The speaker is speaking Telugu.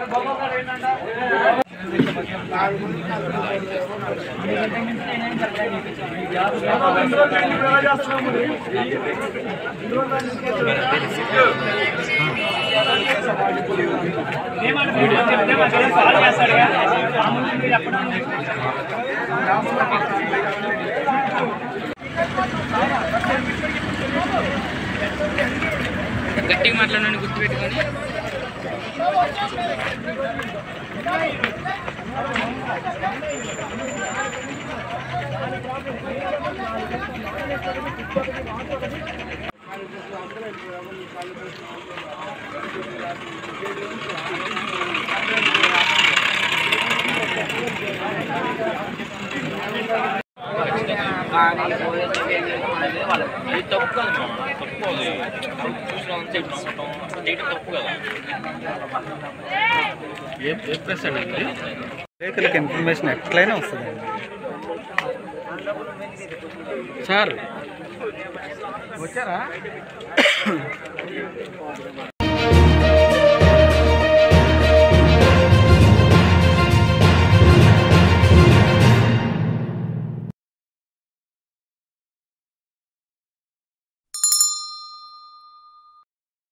గట్టిగా మాట్లాడండి గుర్తుపెట్టుకొని అది తప్పు కదా మా, తప్పు అది చూసిన తెలుసుకుంటాం చేయడం తప్పు కదా ఏ ఏ ప్రెస్ అండి ఇది రైతులకు ఇన్ఫర్మేషన్ ఎట్లయినా వస్తుందండి సార్ వచ్చారా